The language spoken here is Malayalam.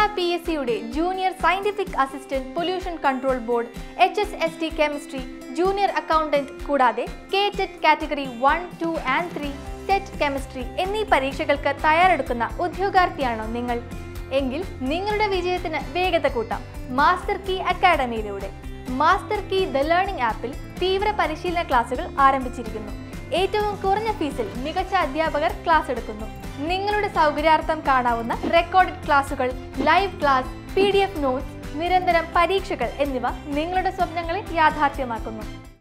പി എസ് സിയുടെ junior scientific assistant pollution control board H S S T chemistry junior accountant കൂടാതെ K TET category one two and three SET chemistry എന്നീ പരീക്ഷകൾക്ക് തയ്യാറെടുക്കുന്ന ഉദ്യോഗാർത്ഥിയാണോ നിങ്ങൾ എങ്കിൽ നിങ്ങളുടെ വിജയത്തിന് വേഗത കൂട്ടാം മാസ്റ്റർ കീ അക്കാഡമിയിലൂടെ മാസ്റ്റർ കീ ദ ലേണിംഗ് ആപ്പിൽ തീവ്ര പരിശീലന ക്ലാസുകൾ ആരംഭിച്ചിരിക്കുന്നു ഏറ്റവും കുറഞ്ഞ ഫീസിൽ മികച്ച അധ്യാപകർ ക്ലാസ് എടുക്കുന്നു നിങ്ങളുടെ സൗകര്യാർത്ഥം കാണാവുന്ന റെക്കോർഡഡ് ക്ലാസുകൾ live class P D F notes നിരന്തരം പരീക്ഷകൾ എന്നിവ നിങ്ങളുടെ സ്വപ്നങ്ങളെ യാഥാർത്ഥ്യമാക്കുന്നു